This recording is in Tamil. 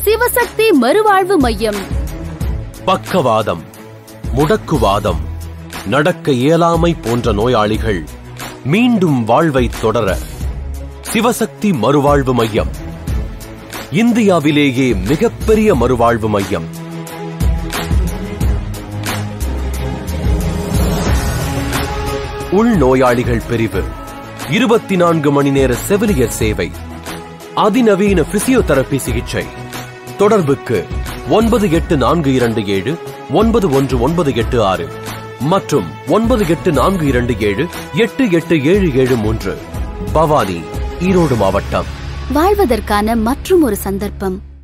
சிவசக்தி மறுவாழ்வு மையம் பக்கவாதம் முடக்குவாதம் நடக்க இயலாமை போன்ற நோயாளிகள் மீண்டும் வாழ்வை தொடர சிவசக்தி மறுவாழ்வு மையம் இந்தியாவிலேயே மிகப்பெரிய மறுவாழ்வு மையம் உள்நோயாளிகள் பிரிவு இருபத்தி நான்கு மணி நேர செவிலியர் சேவை அதிநவீன பிசியோதெரபி சிகிச்சை தொடர்புக்கு ஒன்பது எட்டு நான்கு இரண்டு ஏழு ஒன்பது ஒன்று ஒன்பது எட்டு ஆறு மற்றும் ஒன்பது எட்டு நான்கு இரண்டு ஏழு எட்டு எட்டு ஏழு ஏழு மூன்று பவானி ஈரோடு மாவட்டம் வாழ்வதற்கான மற்றும் ஒரு சந்தர்ப்பம்